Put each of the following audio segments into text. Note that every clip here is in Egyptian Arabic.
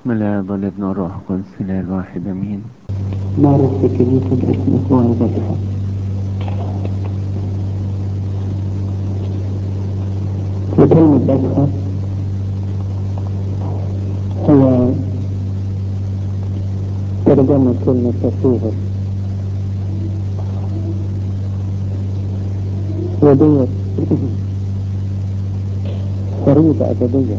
بسم الله والابن والروح القدس الاله الواحد امين معروف في الكنيسة باسم اسبوع الذبيحة وكلمة ذبحة هي ترجمة كلمة تصوير وديت فريضة أبدية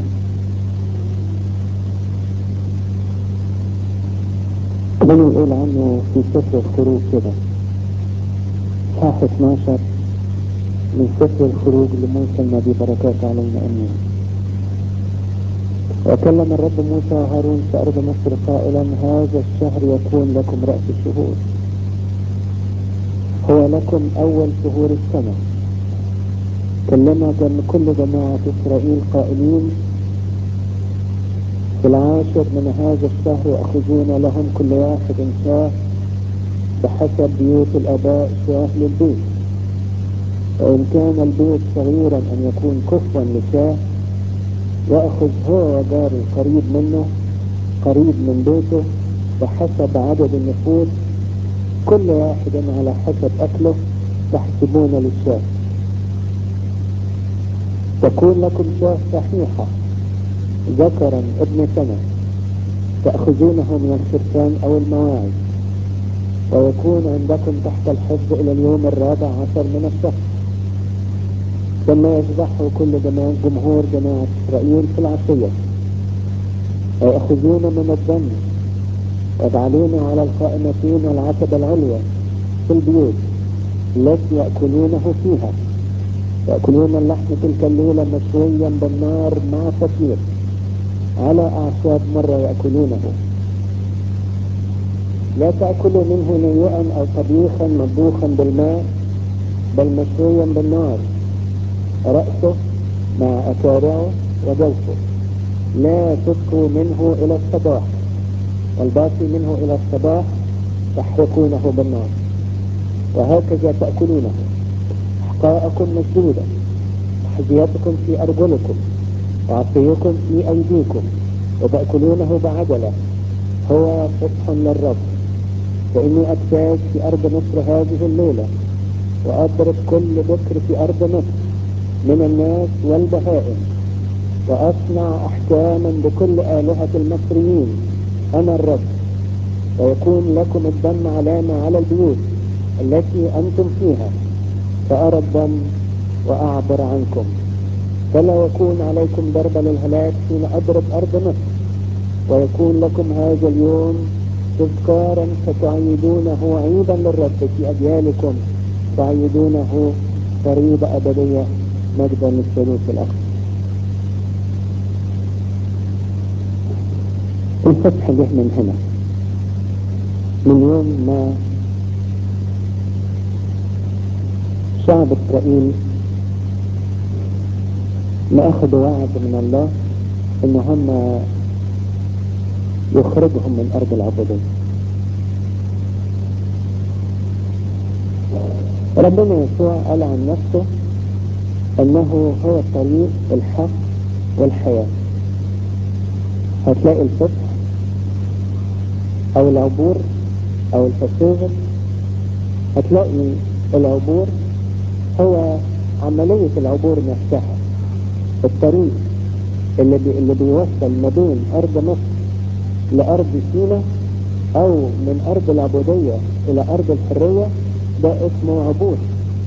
بني يقول عنه في سفر الخروج كده صح 12 من سفر الخروج لموسى النبي بركات علينا امين وكلم الرب موسى وهارون في ارض مصر قائلا هذا الشهر يكون لكم راس الشهور هو لكم اول شهور السنه كلم جم كل جماعه اسرائيل قائلين في العاشر من هذا الشهر يأخذون لهم كل واحد شاه بحسب بيوت الآباء شاه للبيت وإن كان البيت صغيرا أن يكون كفوا لشاه يأخذ هو وجار القريب منه قريب من بيته بحسب عدد النفوس كل واحد على حسب أكله تحسبون للشاه تكون لكم شاه صحيحة ذكرا ابن سنة تأخذونه من الخرفان أو المواعظ ويكون عندكم تحت الحفظ إلى اليوم الرابع عشر من الشهر ثم يذبحه كل جماعة جمهور جماعة إسرائيل في العشية ويأخذون من الدم ويجعلونه على القائمتين والعتبة العليا في البيوت التي يأكلونه فيها يأكلون اللحم تلك الليلة مشويا بالنار مع فطير على أعشاب مرة يأكلونه لا تأكلوا منه نيئا أو طبيخا مطبوخا بالماء بل مشويا بالنار رأسه مع أكارعه وجوفه لا تسقوا منه إلى الصباح والباقي منه إلى الصباح تحرقونه بالنار وهكذا تأكلونه أحقاءكم مسدودة أحذيتكم في أرجلكم وعصيكم في أيديكم وتأكلونه بعجلة هو فتح للرب فإني أجتاز في أرض مصر هذه الليلة وأضرب كل بكر في أرض مصر من الناس والبهائم وأصنع أحكاما بكل آلهة المصريين أنا الرب ويكون لكم الدم علامة على البيوت التي أنتم فيها فأرى الدم وأعبر عنكم فلا يكون عليكم ضربة للهلاك حين أضرب أرض مصر ويكون لكم هذا اليوم تذكارا فتعيدونه عيدا للرب في أجيالكم تعيدونه فريضة أبدية مجدا للثالوث الأخر الفتح جه من هنا من يوم ما شعب إسرائيل ما أخذوا وعد من الله إن هم يخرجهم من أرض العبودية ربنا يسوع قال عن نفسه أنه هو الطريق الحق والحياة هتلاقي الفتح أو العبور أو الفسوغل هتلاقي العبور هو عملية العبور نفسها الطريق اللي, بي اللي بيوصل ما بين أرض مصر لأرض سينا أو من أرض العبودية إلى أرض الحرية ده اسمه عبور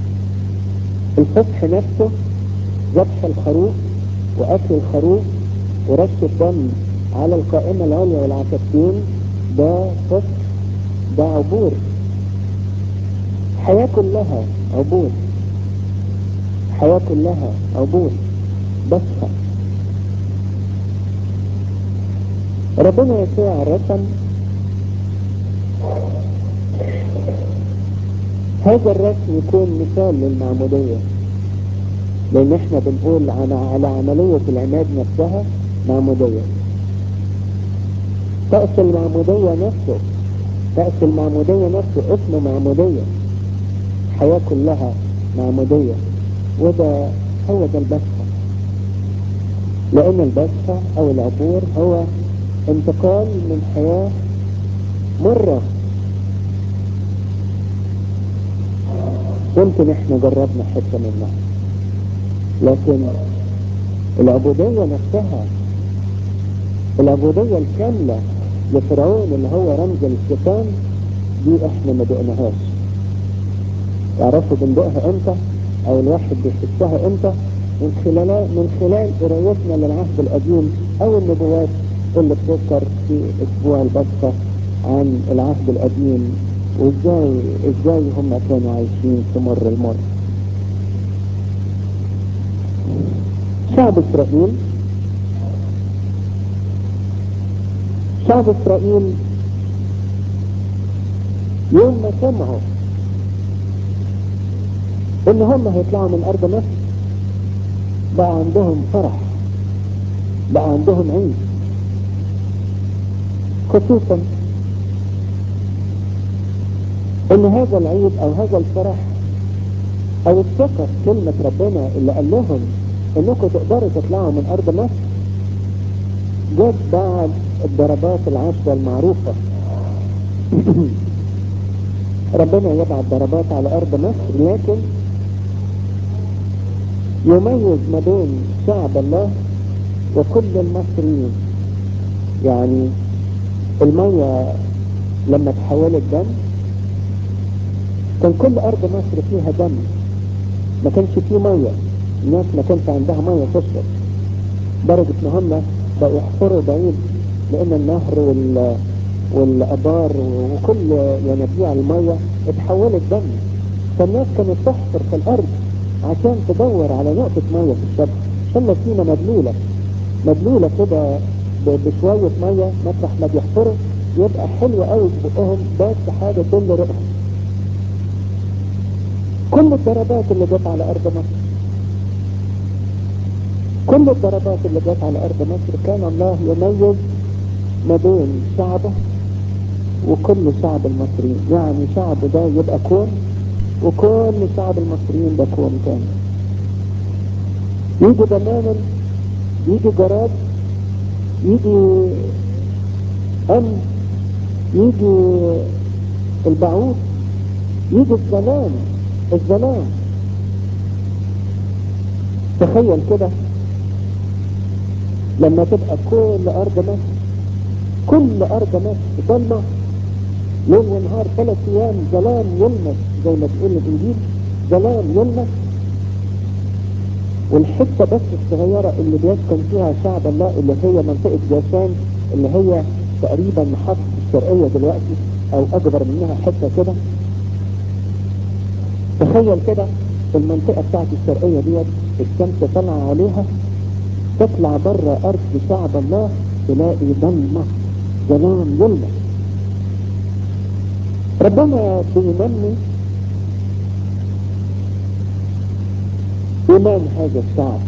الفتح نفسه ذبح الخروف وأكل الخروف ورش الدم على القائمة العليا والعتبتين ده فتح ده عبور حياة كلها عبور حياة كلها عبور بسها ربنا يسوع الرسم هذا الرسم يكون مثال للمعمودية لان احنا بنقول على, على عملية العماد نفسها معمودية تأس المعمودية نفسه تأس المعمودية نفسه اسمه معمودية حياة كلها معمودية وده هو ده البسخة لأن البسخة أو العبور هو انتقال من حياة مرة يمكن احنا جربنا حتة منها لكن العبودية نفسها العبودية الكاملة لفرعون اللي هو رمز الشيطان دي احنا ما دقناهاش تعرفوا بندقها امتى او الواحد بيحسها امتى من خلال من خلال قرايتنا للعهد القديم او النبوات اللي بتذكر في اسبوع البسطة عن العهد القديم وازاي ازاي هم كانوا عايشين في مر المر شعب اسرائيل شعب اسرائيل يوم ما سمعوا ان هم هيطلعوا من ارض مصر بقى عندهم فرح بقى عندهم عيد خصوصا ان هذا العيد او هذا الفرح او الثقة في كلمة ربنا اللي قال لهم انكم تقدروا تطلعوا من ارض مصر جت بعد الضربات العشرة المعروفة ربنا يبعت ضربات على ارض مصر لكن يميز ما بين شعب الله وكل المصريين يعني المية لما تحولت دم كان كل ارض مصر فيها دم ما كانش فيه مية الناس ما كانش عندها مية تشرب درجة ان هم بقوا يحفروا بعيد لان النهر وال والابار وكل ينابيع المية اتحولت دم فالناس كانت تحفر في الارض عشان تدور على نقطة مية في الشبكة عشان مدينة مبلولة مبلولة كده بشوية مية مطرح ما بيحفروا يبقى حلو قوي في بقهم بس حاجة تملى رقهم كل الضربات اللي جت على ارض مصر كل الضربات اللي جت على ارض مصر كان الله يميز ما بين شعبه وكل شعب المصريين يعني شعب ده يبقى كون وكل شعب المصريين ده كون تاني يجي بنان يجي جراد يجي أم يجي البعوض يجي الظلام الظلام تخيل كده لما تبقى كل أرض مصر كل أرض مصر ضلمة ليل ونهار ثلاث أيام ظلام يلمس زي ما تقول الإنجيل ظلام يلمس والحتة بس الصغيرة اللي بيسكن فيها شعب الله اللي هي منطقة جاسان اللي هي تقريبا محطة الشرقية دلوقتي او اكبر منها حتة كده تخيل كده المنطقة بتاعت الشرقية ديت الشمس طالعة عليها تطلع بره ارض شعب الله تلاقي ضلمة ظلام يلمس ربنا بينمي إيمان هذا الشعب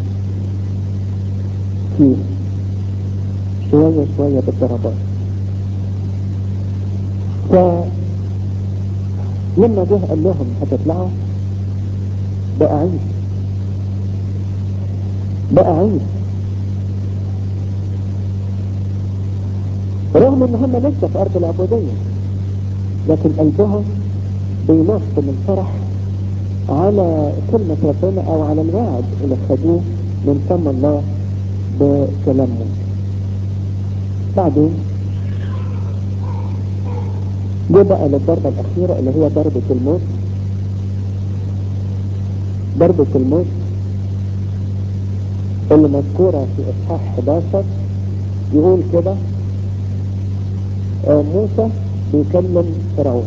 فيه شوية شوية بالضربات فلما جه قال لهم هتطلعوا بقى عيد بقى عيد رغم ان هم لسه في ارض العبودية لكن قلبهم بينص من فرح على كلمة ربنا او على الوعد اللي خدوه من فم الله بكلام موسى بعدين جه بقى للضربة الأخيرة اللي هي ضربة الموت ضربة الموت اللي مذكورة في إصحاح 11 يقول كده آه موسى بيكلم فرعون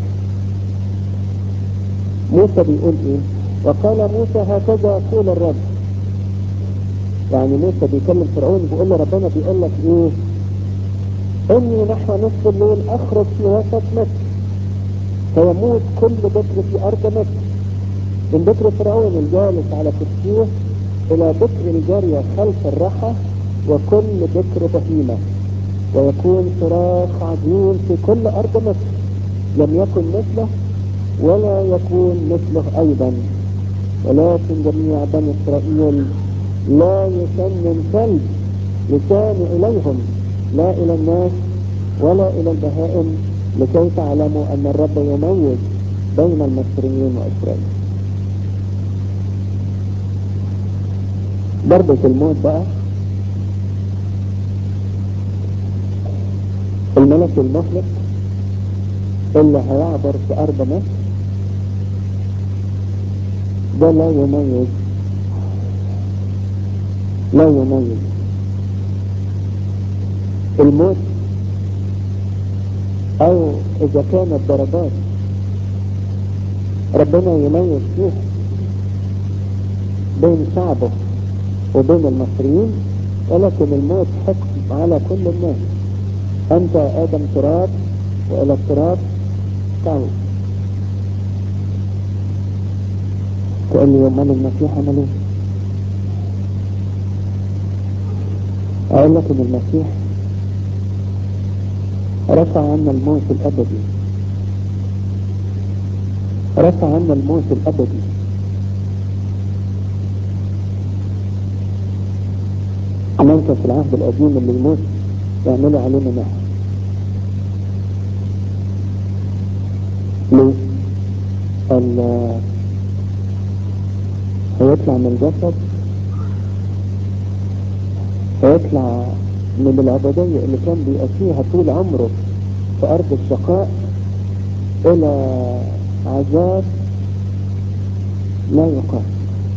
موسى بيقول ايه وقال موسى هكذا يقول الرب يعني موسى بيكلم فرعون بيقول له ربنا بيقول لك ايه اني نحن نصف الليل اخرج في وسط مصر فيموت كل بكر في ارض مصر من بكر فرعون الجالس على كرسيه الى بكر الجارية خلف الرحى وكل بكر بهيمة ويكون صراخ عظيم في كل ارض مصر لم يكن مثله ولا يكون مثله ايضا ولكن جميع بني اسرائيل لا يسنن كلب يسان اليهم لا الى الناس ولا إلى البهائم لكي تعلموا أن الرب يميز بين المصريين وإسرائيل ضربة الموت بقى الملك المهلك اللي هيعبر في أرض مصر ده لا يميز لا يميز الموت او اذا كانت درجات ربنا يميز فيها بين شعبه وبين المصريين ولكن الموت حكم على كل الناس انت ادم تراب والى التراب تعود تقول لي امال المسيح عمل ايه اقول لك ان المسيح رفع عنا الموت الابدي رفع عنا الموت الابدي ممكن في العهد القديم اللي يموت يعملوا عليه مناح ليه؟ ال- هيطلع من الجسد هيطلع من العبودية اللي كان بيأتيها طول عمره في أرض الشقاء إلى عذاب لا يقاس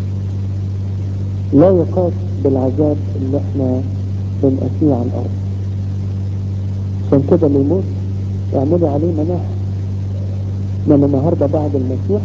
لا يقاس بالعذاب اللي احنا بنأتيه على الأرض عشان كده اللي يموت يعملوا عليه مناح من النهاردة بعد المسيح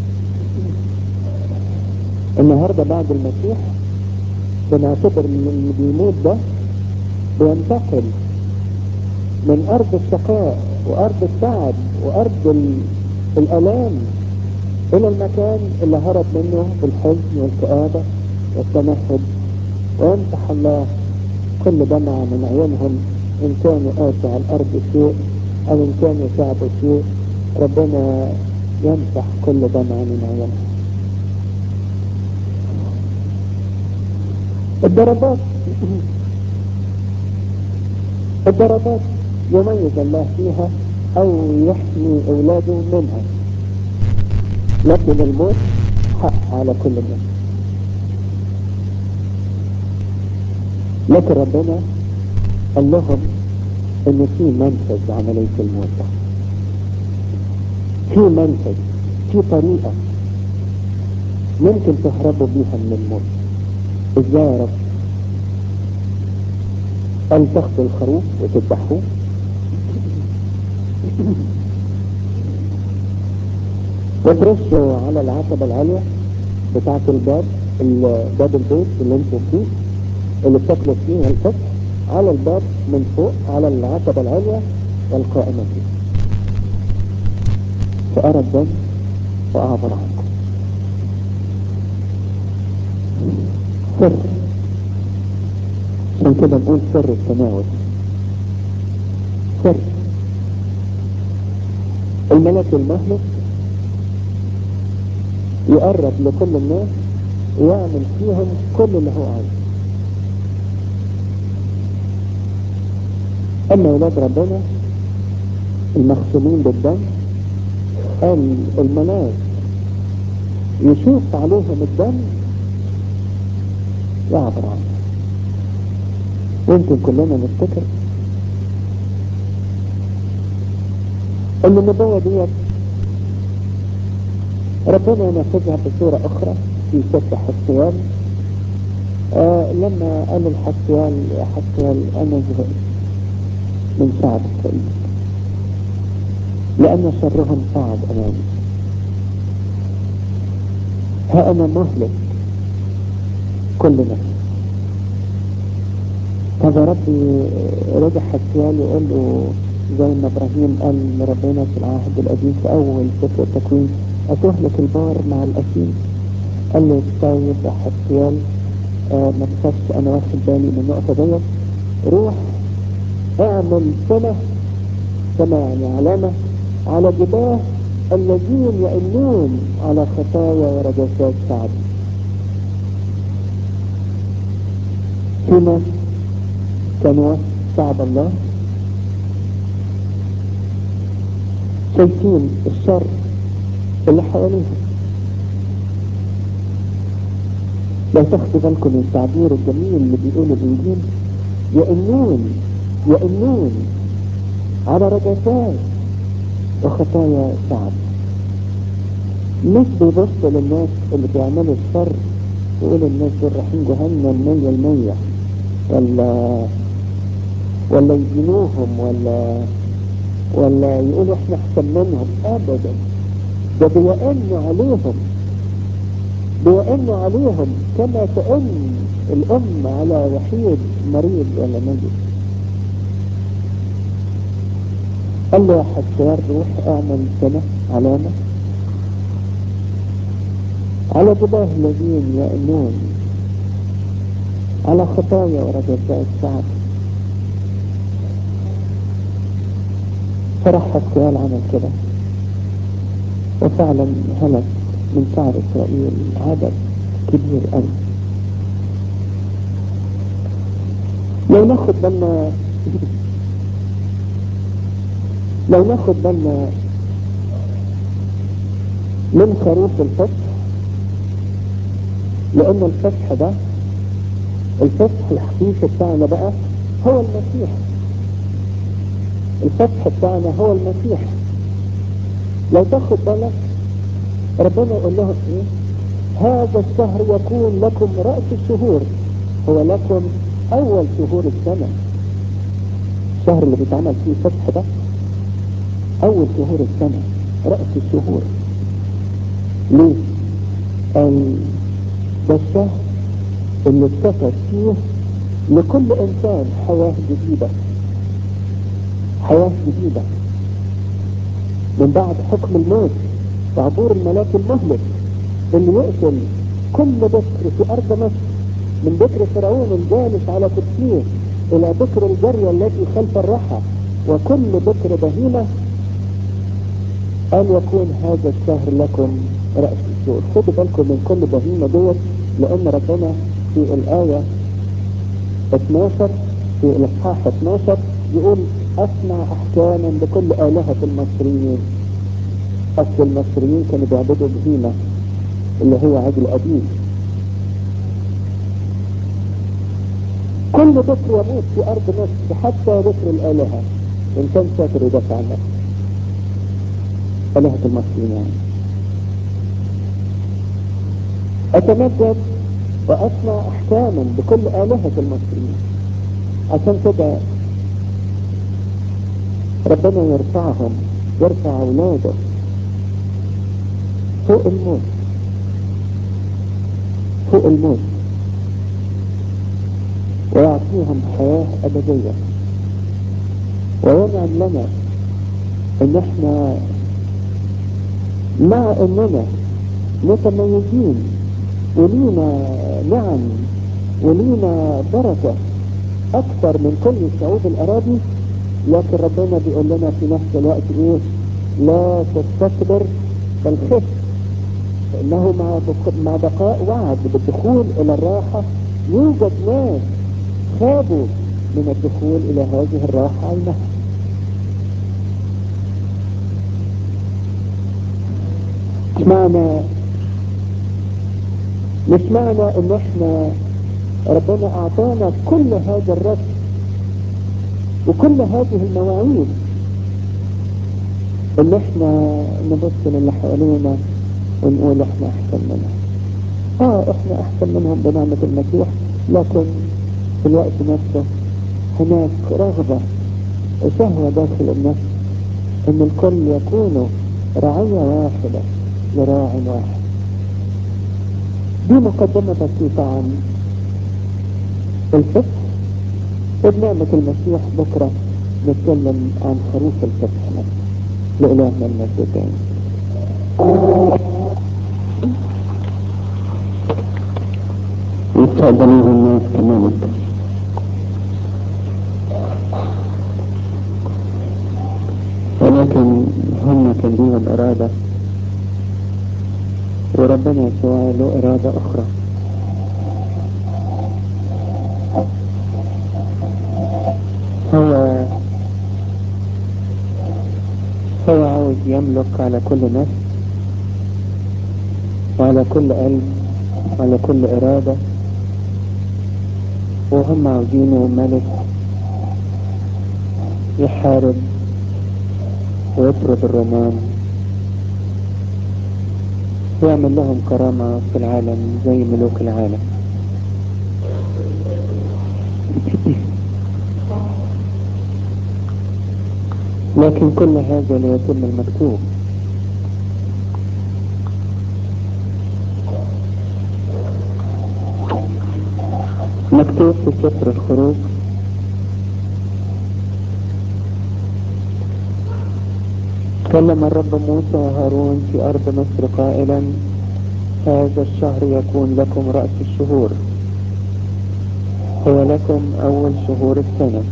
النهاردة بعد المسيح بنعتبر ان اللي بيموت ده بينتقل من ارض الشقاء وارض التعب وارض ال- الالام الى المكان اللي هرب منه الحزن والكآبة والتنهد ويمسح الله كل دمعة من عيونهم ان كانوا آتوا على الارض شيء او ان كانوا تعبوا شيء ربنا يمسح كل دمعة من عيونهم الضربات الضربات يميز الله فيها او يحمي اولاده منها لكن الموت حق على كل الناس لكن ربنا قال لهم ان في منفذ عملية الموت ده في منفذ في طريقة ممكن تهربوا بيها من الموت ازاي يا رب قال تاخدوا الخروف وتذبحوه وترشوا على العتبة العالية بتاعة الباب ال- باب البيت اللي انتوا فيه اللي بتاكلوا فيه الفطر على الباب من فوق على العتبة العالية والقائمة فيه فأرى الدم وأعبر عنكم سر عشان كده نقول سر التناول سر الملك المهلك يقرب لكل الناس ويعمل فيهم كل اللي هو عايزه اما اولاد ربنا المختومين بالدم قال الملاك يشوف عليهم الدم يعبر عنه يمكن كلنا نفتكر ان النبوة ديت ربنا ينفذها بصورة اخرى في سفر حسيان آه لما قال الحسيان يا حسيان انا زهقت من شعب اسرائيل لان شرهم صعد امامي ها انا مهلك كل نفس هذا ربي رجع حسيان يقول له زي ما ابراهيم قال لربنا في العهد القديم في اول سفر التكوين اتهلك البار مع الاثيم قال له طيب يا حسيان آه ما تخافش انا واخد بالي من النقطه ديت روح اعمل سنه سنه يعني علامه على جباه الذين يئنون على خطايا ورجسات شعبي في ناس كانوا شعب الله شايفين الشر اللي حواليهم لو تاخدوا بالكم من التعبير الجميل اللي بيقوله الانجيل يئنون يئنون على رجفات وخطايا شعب مش بيبص للناس اللي بيعملوا الشر يقول الناس دول رايحين جهنم مية المية ولا ولا يدينوهم ولا ولا يقولوا احنا احسن منهم ابدا ده بيئن عليهم بيئن عليهم كما تئن الام على وحيد مريض ولا ميت قال له يا حسار روح اعمل سنة علامة على جباه الذين يأنون على خطايا ورجفات شعب فرح حسيال عمل كده وفعلا هلك من شعب اسرائيل عدد كبير قوي لو ناخد بالنا لو ناخد بالنا من خروف الفتح لان الفتح ده الفتح الحقيقي بتاعنا بقى هو المسيح الفتح بتاعنا هو المسيح لو تاخد بالك ربنا يقول لهم ايه هذا الشهر يكون لكم رأس الشهور هو لكم اول شهور السنة الشهر اللي بيتعمل فيه فتح ده اول شهور السنة رأس الشهور ليه قال ده الشهر اللي اتكتب فيه لكل انسان حياة جديدة حياة جديدة من بعد حكم الموت وعبور الملاك المهلك اللي يقتل كل بكر في ارض مصر من بكر فرعون الجالس على كرسيه الى بكر الجارية التي خلف الرحى وكل بكر بهيمة قال يكون هذا الشهر لكم رأس الشهور خدوا بالكم من كل بهيمة ديت لان ربنا في الآية 12 في الاصحاح 12 يقول اسمع احكاما بكل آلهة المصريين اصل المصريين كانوا بيعبدوا بهيمة اللي هو عجل قديم كل بكر يموت في ارض مصر حتى بكر الالهة ان كان شاكر يدافع عن نفسه الهة المصريين يعني اتمجد واسمع احكاما بكل الهة المصريين عشان كده ربنا يرفعهم يرفع اولاده فوق الموت فوق الموت ويعطيهم حياة أبدية وينعم لنا ان احنا مع اننا متميزين ولينا نعم ولينا بركة اكثر من كل الشعوب الاراضي لكن ربنا بيقول لنا في نفس الوقت ايه لا تستكبر بل خف انه مع مع بقاء وعد بالدخول الى الراحة يوجد ناس خابوا من الدخول الى هذه الراحة عينها مش معنى مش معنى ان احنا ربنا اعطانا كل هذا الرد وكل هذه المواعيد ان احنا نبص للي حوالينا ونقول احنا احسن منهم اه احنا احسن منهم بنعمة المسيح لكن في الوقت نفسه هناك رغبة وشهوة داخل النفس ان الكل يكونوا رعية واحدة لراع واحد دي مقدمة بسيطة عن الفتح وبنعمة المسيح بكرة نتكلم عن خروف الفتح نفسه لإلهنا المجد تاني يستقبلوه الناس كمان ولكن هم كان ليهم إرادة وربنا يسوع له إرادة أخرى هو هو عاوز يملك على كل نفس وعلى كل قلب وعلى كل إرادة وهم عاوزينه ملك يحارب ويطرد الرومان ويعمل لهم كرامة في العالم زي ملوك العالم لكن كل هذا ليتم المكتوب مكتوب في سفر الخروج كلم الرب موسى وهارون في أرض مصر قائلا هذا الشهر يكون لكم رأس الشهور هو لكم أول شهور السنة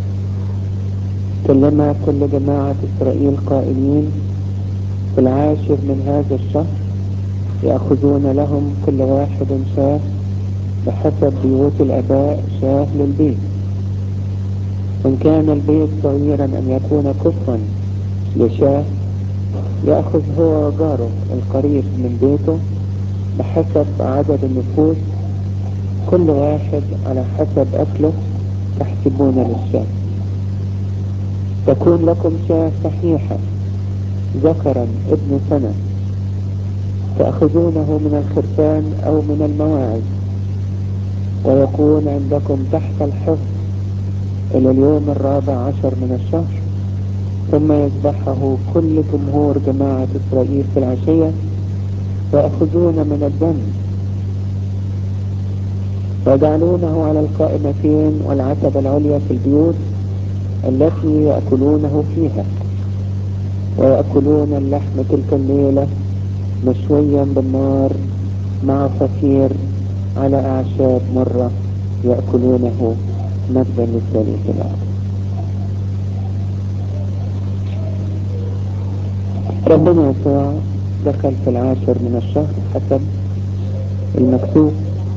كلم كل جماعة إسرائيل قائلين في العاشر من هذا الشهر يأخذون لهم كل واحد شاه بحسب بيوت الآباء شاه للبيت إن كان البيت صغيرا أن يكون كفا لشاه يأخذ هو وجاره القريب من بيته بحسب عدد النفوس كل واحد على حسب أكله تحسبون للشاه تكون لكم شاه صحيحة ذكرا ابن سنة تأخذونه من الخرفان أو من المواعظ ويكون عندكم تحت الحفظ إلى اليوم الرابع عشر من الشهر ثم يذبحه كل جمهور جماعة إسرائيل في العشية ويأخذون من الدم ويجعلونه على القائمتين والعتبة العليا في البيوت التي يأكلونه فيها ويأكلون اللحم تلك الليلة مشويا بالنار مع فطير على أعشاب مرة يأكلونه مجدا للثالث الأرض ربنا يسوع دخل في العاشر من الشهر حسب المكتوب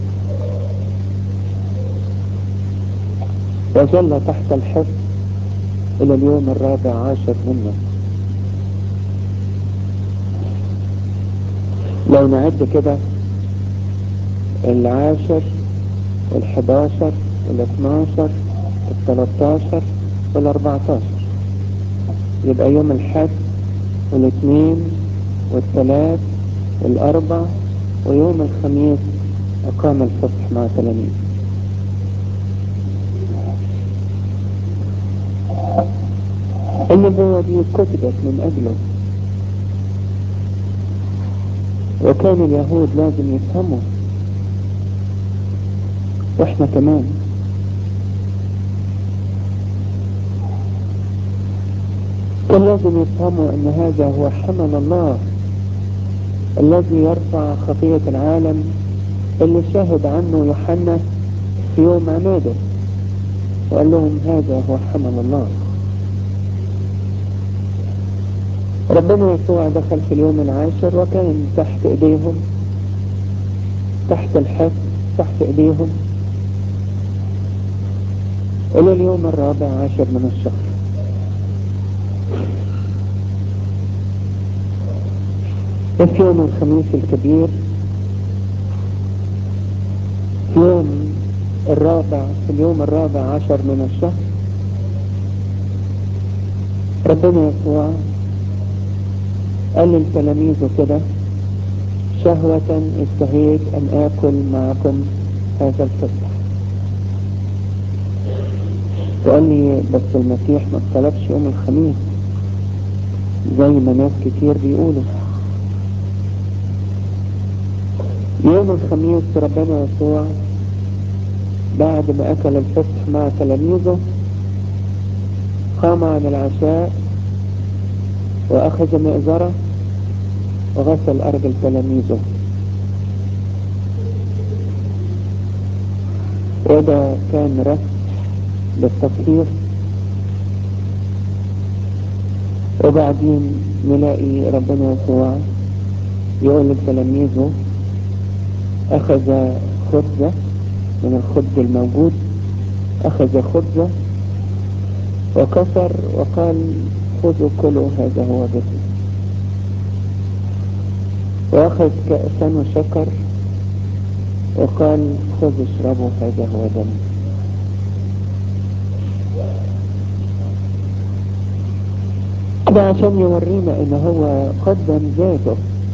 وظل تحت الحفظ إلى اليوم الرابع عاشر منه لو نعد كده العاشر والحداشر والاثناشر والتلاتاشر والاربعتاشر يبقى يوم الحد والاثنين والثلاث والاربع ويوم الخميس اقام الفتح مع تلاميذ النبوة دي كتبت من اجله وكان اليهود لازم يفهموا واحنا كمان كان لازم يفهموا ان هذا هو حمل الله الذي يرفع خطية العالم اللي شهد عنه يوحنا في يوم عماده وقال لهم هذا هو حمل الله ربنا يسوع دخل في اليوم العاشر وكان تحت ايديهم تحت الحفظ تحت ايديهم الى اليوم الرابع عشر من الشهر وفي يوم الخميس الكبير في يوم الرابع في اليوم الرابع عشر من الشهر ربنا يسوع قال لتلاميذه كده شهوة اشتهيت ان اكل معكم هذا الفطر وقال لي بس المسيح ما اختلفش يوم الخميس زي ما ناس كتير بيقولوا يوم الخميس ربنا يسوع بعد ما اكل الفصح مع تلاميذه قام عن العشاء واخذ مئزرة وغسل ارجل تلاميذه وده كان رسم للتطهير وبعدين نلاقي ربنا يسوع يقول لتلاميذه أخذ خبزة من الخبز الموجود أخذ خبزة وكسر وقال خذوا كلوا هذا هو جسدي واخذ كأسا وشكر وقال خذوا اشربوا هذا هو دمي ده عشان يورينا ان هو قدم ذاته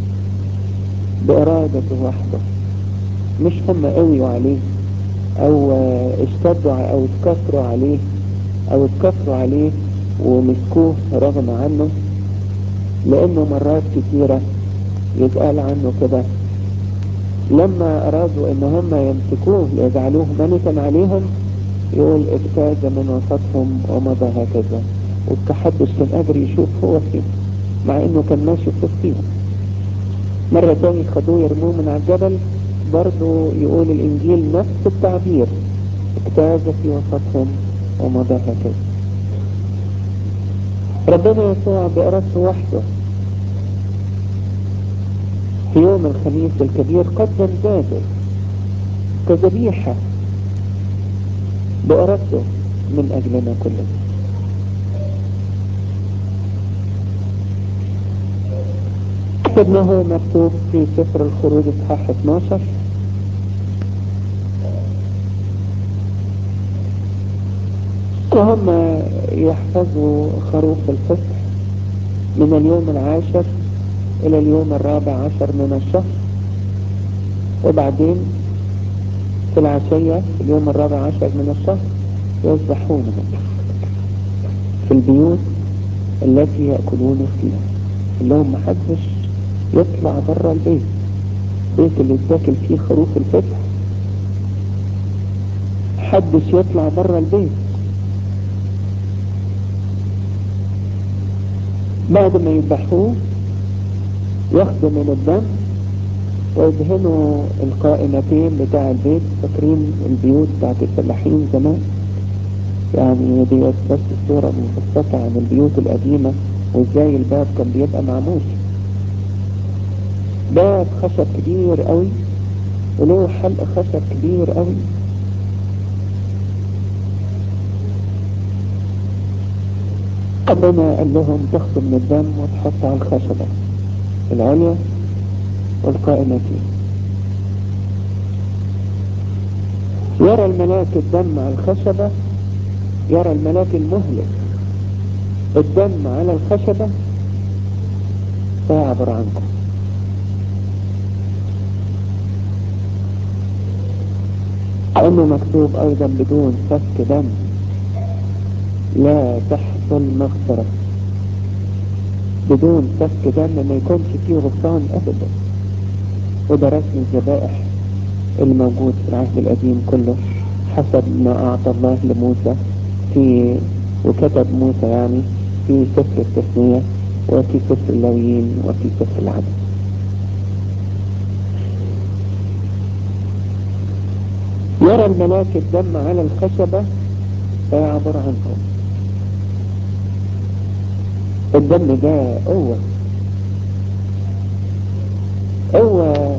بارادته وحده مش هم قويوا عليه او اشتدوا او اتكسروا عليه او اتكسروا عليه ومسكوه رغم عنه لانه مرات كتيرة يتقال عنه كده لما ارادوا ان هم يمسكوه يجعلوه ملكا عليهم يقول اجتاز من وسطهم ومضى هكذا والتحدث كان قادر يشوف هو فين مع انه كان ماشي في وسطهم مرة تاني خدوه يرموه من على الجبل برضه يقول الانجيل نفس التعبير اجتاز في وسطهم ومضى هكذا ربنا يسوع بإرادته وحده في يوم الخميس الكبير قدم ذاته كذبيحة بإرادته من أجلنا كلنا حسب ما هو مكتوب في سفر الخروج اصحاح 12 وهم يحفظوا خروف الفصح من اليوم العاشر الى اليوم الرابع عشر من الشهر وبعدين في العشية في اليوم الرابع عشر من الشهر يذبحونهم في البيوت التي يأكلون فيها اللي هم محدش يطلع بره البيت البيت اللي يتاكل فيه خروف الفصح محدش يطلع بره البيت بعد ما يذبحوه ياخدوا من الدم ويدهنوا القائمتين بتاع البيت فاكرين البيوت بتاعت الفلاحين زمان يعني دي بس الصورة مبسطة عن البيوت القديمة وازاي الباب كان بيبقى معمول باب خشب كبير قوي وله حلق خشب كبير قوي ربنا قال لهم تاخدوا من الدم وتحطوا على الخشبة العليا والقائمتين يرى الملاك الدم على الخشبة يرى الملاك المهلك الدم على الخشبة فيعبر عنكم لأنه مكتوب أيضا بدون سفك دم لا تحصل مغفرة بدون سفك دم ما يكونش فيه غفران أبدا وده رسم الذبائح الموجود في العهد القديم كله حسب ما أعطى الله لموسى في وكتب موسى يعني في سفر التثنية وفي سفر اللاويين وفي سفر العدد يرى الملاك الدم على الخشبة فيعبر عنكم الدم ده قوة قوة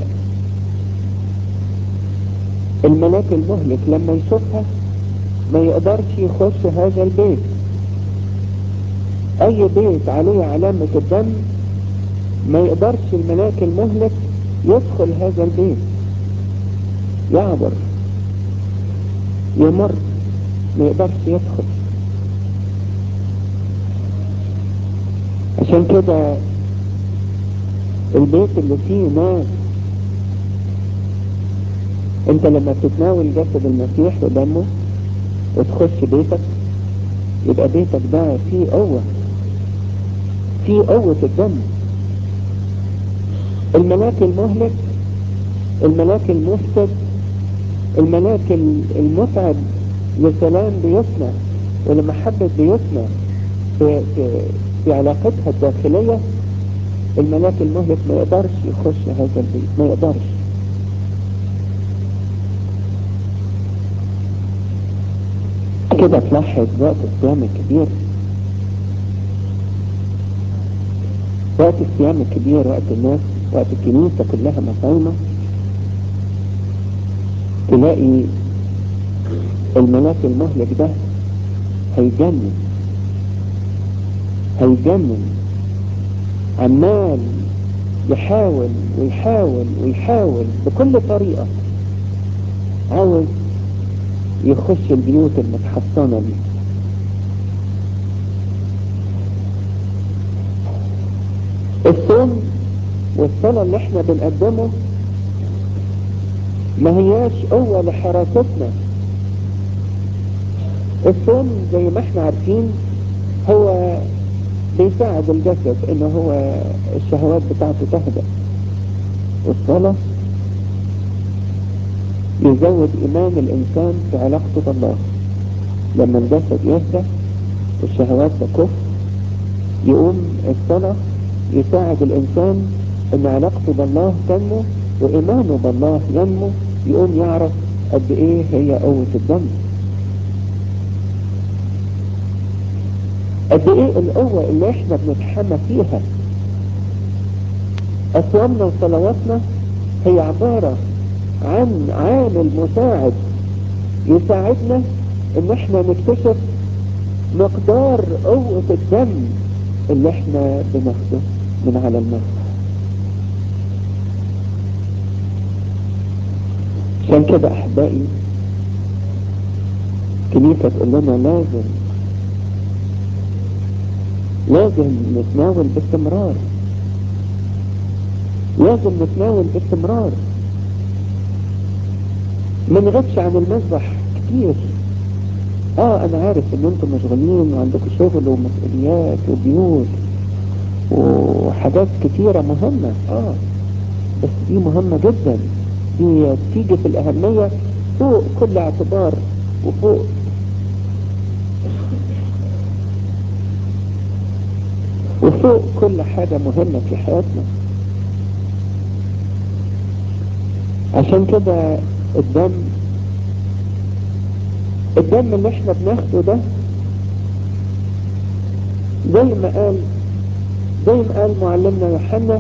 الملاك المهلك لما يشوفها ما يقدرش يخش هذا البيت اي بيت عليه علامة الدم ما يقدرش الملاك المهلك يدخل هذا البيت يعبر يمر ما يقدرش يدخل عشان كده البيت اللي فيه ناس انت لما بتتناول جسد المسيح ودمه وتخش بيتك يبقى بيتك ده فيه قوة فيه قوة الدم الملاك المهلك الملاك المفسد الملاك المتعب لسلام بيوتنا ولمحبة بيوتنا في, في, في علاقتها الداخلية الملاك المهلك ما يقدرش يخش هذا البيت ما يقدرش كده تلاحظ وقت الصيام الكبير وقت الصيام الكبير وقت الناس وقت الكنيسة كلها مصايمة تلاقي الملاك المهلك ده هيجنن هيجنن عمال يحاول ويحاول ويحاول بكل طريقة عاوز يخش البيوت المتحصنة دي الصوم والصلاة اللي احنا بنقدمه ما هياش قوة لحراستنا الصوم زي ما احنا عارفين هو بيساعد الجسد ان هو الشهوات بتاعته تهدأ والصلاة يزود ايمان الانسان في علاقته بالله لما الجسد يهدى والشهوات تكف يقوم الصلاة يساعد الانسان ان علاقته بالله تنمو وايمانه بالله ينمو يقوم يعرف قد ايه هي قوة الدم قد ايه القوة اللي احنا بنتحمى فيها اصوامنا وصلواتنا هي عبارة عن عامل مساعد يساعدنا ان احنا نكتشف مقدار قوة الدم اللي احنا بناخده من على المسرح عشان كده احبائي كنيسة تقول لنا لازم لازم نتناول باستمرار لازم نتناول باستمرار ما نغيبش عن المذبح كتير اه انا عارف ان انتم مشغولين وعندكم شغل ومسؤوليات وبيوت وحاجات كتيرة مهمة اه بس دي مهمة جدا دي تيجي في الاهمية فوق كل اعتبار وفوق وفوق كل حاجة مهمة في حياتنا عشان كده الدم الدم اللي احنا بناخده ده زي ما قال زي ما قال معلمنا يوحنا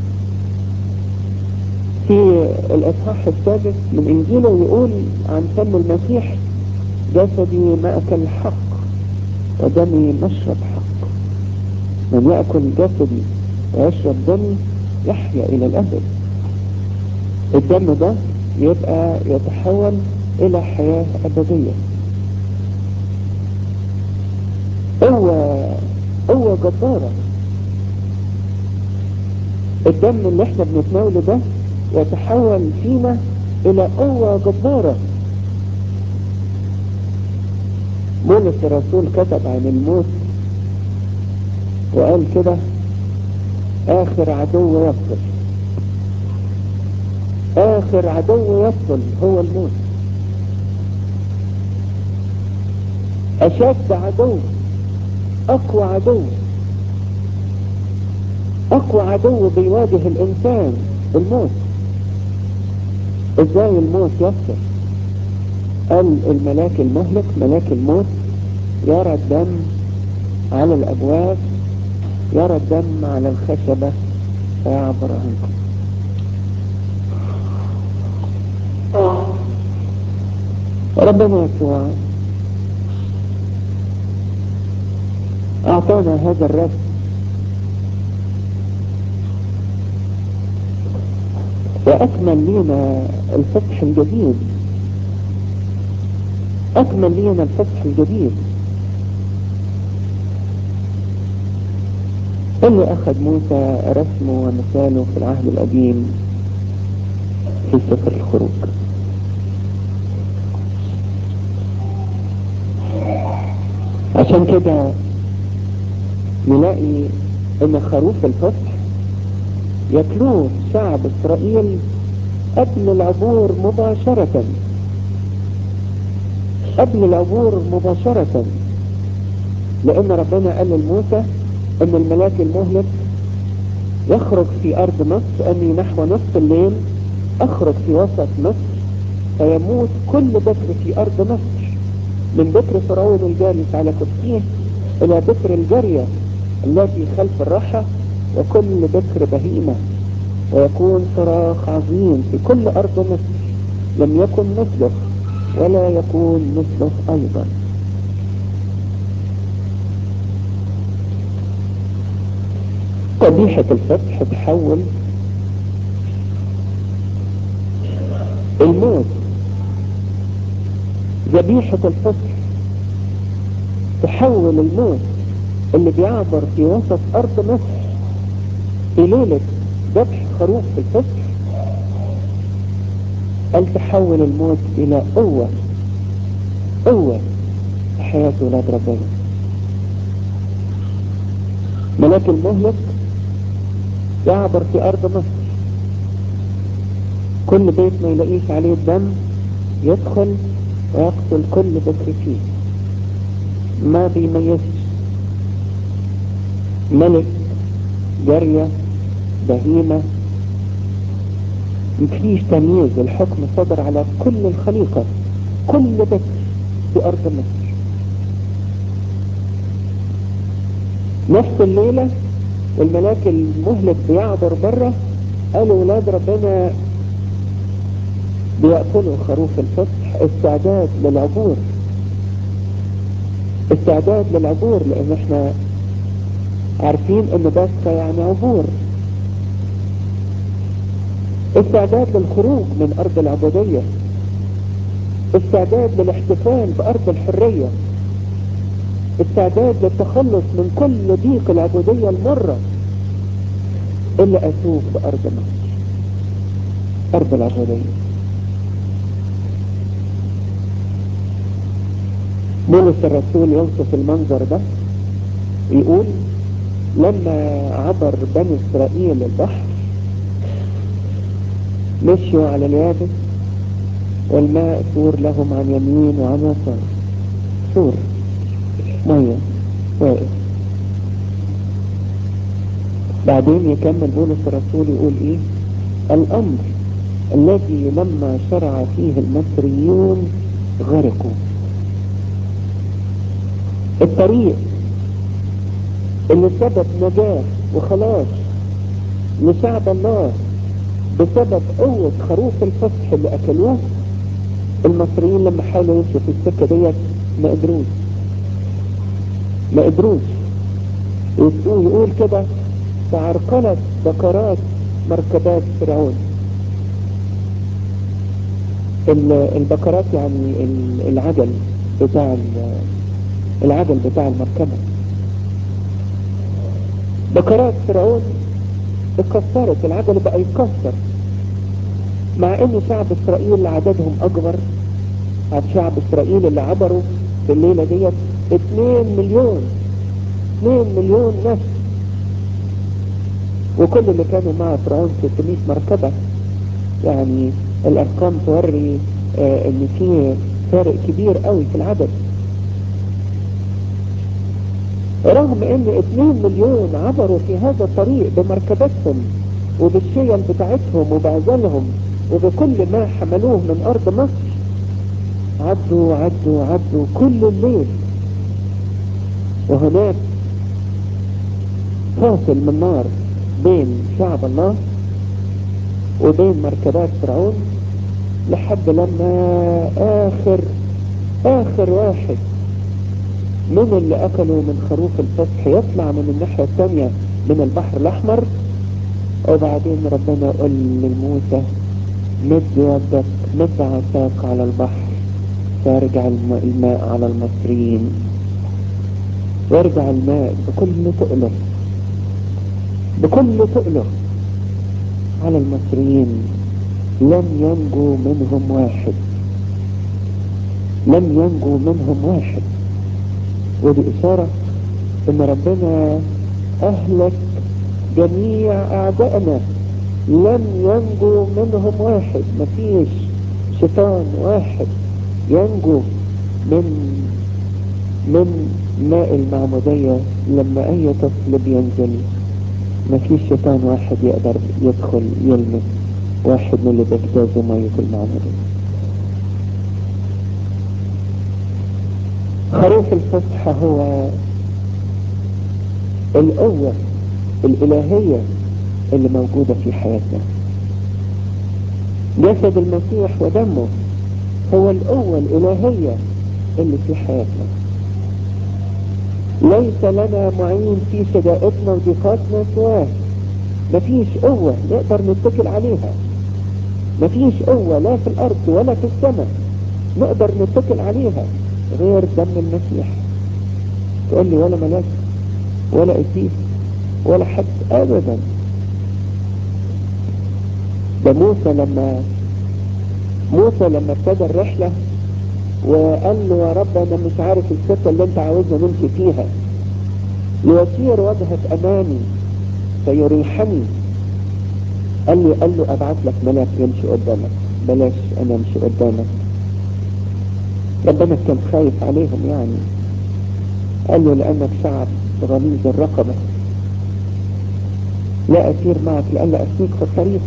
في الاصحاح السادس من انجيله يقول عن فم المسيح جسدي مأكل حق ودمي مشرب حق من يأكل جسدي ويشرب دمي يحيا إلى الأبد الدم ده يبقى يتحول إلى حياة أبدية قوة قوة جبارة الدم اللي احنا بنتناوله ده يتحول فينا إلى قوة جبارة بولس الرسول كتب عن الموت وقال كده آخر عدو يفصل آخر عدو يفصل هو الموت أشد عدو أقوى عدو أقوى عدو بيواجه الإنسان الموت إزاي الموت يفصل قال الملاك المهلك ملاك الموت يرى الدم على الأبواب يرى الدم على الخشبة فيعبر عنكم ربنا يسوع أعطانا هذا الرسم وأكمل لنا الفتح الجديد أكمل لنا الفتح الجديد اللي أخذ موسى رسمه ومثاله في العهد القديم في سفر الخروج عشان كده نلاقي ان خروف الفصح يتلوه شعب اسرائيل قبل العبور مباشرة قبل العبور مباشرة لان ربنا قال لموسى ان الملاك المهلك يخرج في ارض مصر اني نحو نصف الليل اخرج في وسط مصر فيموت كل بكر في ارض مصر من بكر فرعون الجالس على كرسيه الى بكر الجارية التي خلف الرحى وكل بكر بهيمة ويكون صراخ عظيم في كل ارض مصر لم يكن مثله ولا يكون مثله ايضا ذبيحة الفتح تحول الموت ذبيحة الفتح تحول الموت اللي بيعبر في وسط أرض مصر في ليلة ذبح خروف في الفتح قال تحول الموت إلى قوة قوة في حياة ولاد ربنا ملاك المهلك يعبر في أرض مصر كل بيت ما يلاقيش عليه الدم يدخل ويقتل كل بكر فيه ما بيميزش ملك جارية بهيمة مفيش تمييز الحكم صدر على كل الخليقة كل بكر في أرض مصر نفس الليلة والملاك المهلك بيعبر بره قالوا ولاد ربنا بيقتلوا خروف الفتح استعداد للعبور استعداد للعبور لان احنا عارفين ان بسكة يعني عبور استعداد للخروج من ارض العبودية استعداد للاحتفال بارض الحرية استعداد للتخلص من كل ضيق العبودية المرة اللي اتوه في ارض مصر ارض العبودية بولس الرسول يوصف المنظر ده يقول لما عبر بني اسرائيل البحر مشوا على اليابس والماء سور لهم عن يمين وعن يسار سور مية واقف بعدين يكمل بولس الرسول يقول ايه الامر الذي لما شرع فيه المصريون غرقوا الطريق اللي سبب نجاة وخلاص لشعب الله بسبب قوة خروف الفصح اللي اكلوه المصريين لما حاولوا يمشوا في السكة ديت ما قدروش ما قدروش يقول كده تعرقلت بكرات مركبات فرعون البكرات يعني العجل بتاع العجل بتاع المركبة بكرات فرعون اتكسرت العجل بقى يتكسر مع ان شعب اسرائيل عددهم اكبر عن شعب اسرائيل اللي عبروا في الليلة ديت 2 مليون 2 مليون نفس وكل اللي كانوا مع فرعون 600 مركبة يعني الارقام توري آه ان في فارق كبير قوي في العدد رغم ان 2 مليون عبروا في هذا الطريق بمركبتهم وبالشيل بتاعتهم وبعزلهم وبكل ما حملوه من ارض مصر عدوا عدوا عدوا كل الليل وهناك فاصل من نار بين شعب الله وبين مركبات فرعون لحد لما اخر اخر واحد من اللي اكلوا من خروف الفتح يطلع من الناحية الثانية من البحر الاحمر وبعدين ربنا يقول لموسى مد يدك مد عصاك على البحر فيرجع الماء على المصريين ويرجع الماء بكل تقله بكل تقله على المصريين لم ينجو منهم واحد لم ينجو منهم واحد ودي إشارة إن ربنا أهلك جميع أعدائنا لم ينجو منهم واحد مفيش شيطان واحد ينجو من من ماء المعمودية لما أي طفل بينزل مفيش شيطان واحد يقدر يدخل يلمس واحد من اللي بيجتازوا مية المعمودية خروف الفصحى هو القوة الإلهية اللي موجودة في حياتنا جسد المسيح ودمه هو القوة الإلهية اللي في حياتنا ليس لنا معين في شدائدنا وضيقاتنا سواه مفيش قوة نقدر نتكل عليها مفيش قوة لا في الأرض ولا في السماء نقدر نتكل عليها غير دم المسيح تقول لي ولا ملاك ولا قسيس ولا حد أبدا ده موسى لما موسى لما ابتدى الرحلة وقال له يا رب انا مش عارف السكة اللي انت عاوزنا نمشي فيها ليسير وجهك امامي فيريحني قال لي قال له ابعث لك ملاك يمشي قدامك بلاش انا امشي قدامك ربنا كان خايف عليهم يعني قال له لانك شعب غليظ الرقبة لا اسير معك لألا اسيك في الطريق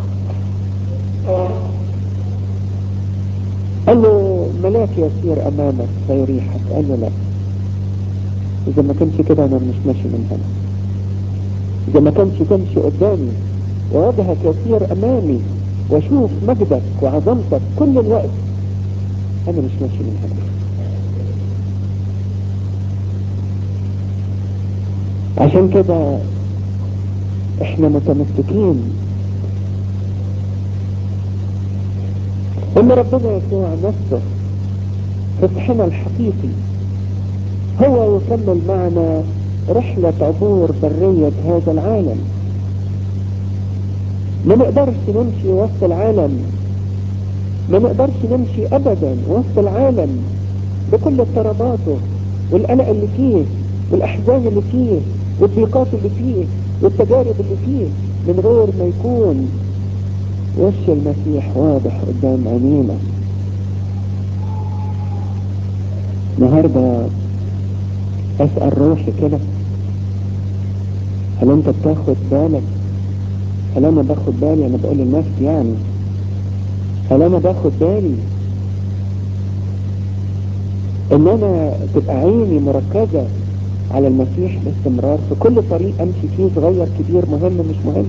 قال له ملاك يسير امامك فيريحك قال له لا اذا ما كانش كده انا مش ماشي من هنا اذا ما كانش تمشي قدامي ووجهك يسير امامي واشوف مجدك وعظمتك كل الوقت انا مش ماشي من هنا عشان كده احنا متمسكين ان ربنا يسوع نفسه فتحنا الحقيقي هو يكمل معنا رحلة عبور برية هذا العالم ما نقدرش نمشي وسط العالم ما نقدرش نمشي ابدا وسط العالم بكل اضطراباته والقلق اللي فيه والاحزان اللي فيه والضيقات اللي فيه والتجارب اللي فيه من غير ما يكون وش المسيح واضح قدام عينينا النهارده اسأل روحي كده هل انت بتاخد بالك هل انا باخد بالي انا بقول لنفسي يعني هل انا باخد بالي ان انا تبقى عيني مركزة على المسيح باستمرار في كل طريق امشي فيه صغير كبير مهم مش مهم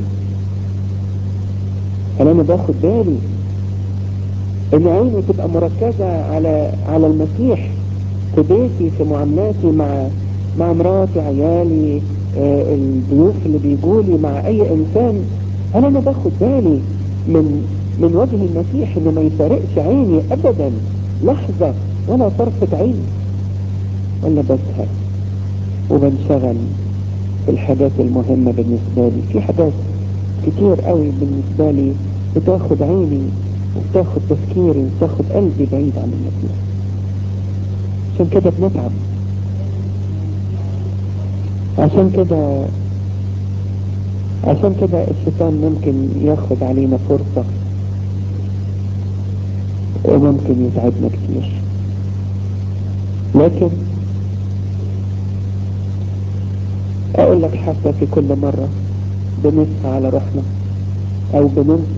هل انا باخد بالي ان عيني تبقى مركزة على على المسيح في بيتي في معاملاتي مع مع مراتي عيالي آه الضيوف اللي بيجولي مع اي انسان هل انا باخد بالي من من وجه المسيح انه ما يفارقش عيني ابدا لحظة ولا طرفة عين ولا بزهق وبنشغل في الحاجات المهمة بالنسبة لي في حاجات كتير قوي بالنسبة لي بتاخد عيني وبتاخد تفكيري وبتاخد قلبي بعيد عن المسيح عشان كده بنتعب عشان كده عشان كده الشيطان ممكن ياخد علينا فرصة وممكن يتعبنا كتير لكن اقول لك حتى في كل مرة بنسعى على روحنا او بننسى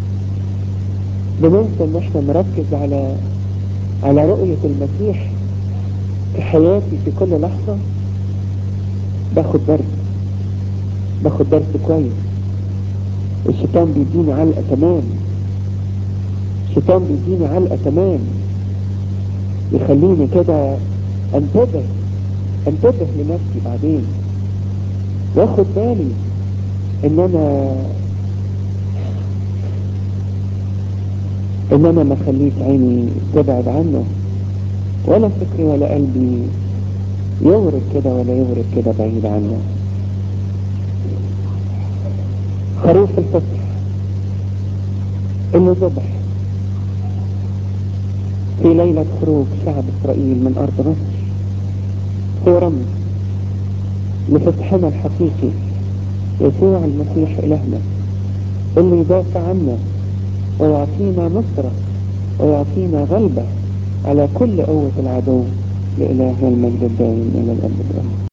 بننسى ان احنا نركز على على رؤية المسيح في حياتي في كل لحظة باخد درس باخد درس كويس الشيطان بيديني علقة تمام الشيطان بيديني علقة تمام يخليني كده انتبه انتبه لنفسي بعدين واخد بالي ان انا ان انا ما خليت عيني تبعد عنه ولا فكري ولا قلبي يورد كده ولا يورد كده بعيد عنه خروف الفصح اللي ذبح في ليلة خروج شعب إسرائيل من أرض مصر هو رمز لفتحنا الحقيقي يسوع المسيح إلهنا اللي يدافع عنا ويعطينا نصرة ويعطينا غلبة على كل قوة العدو لإله المجد الدائم إلى الأبد آمين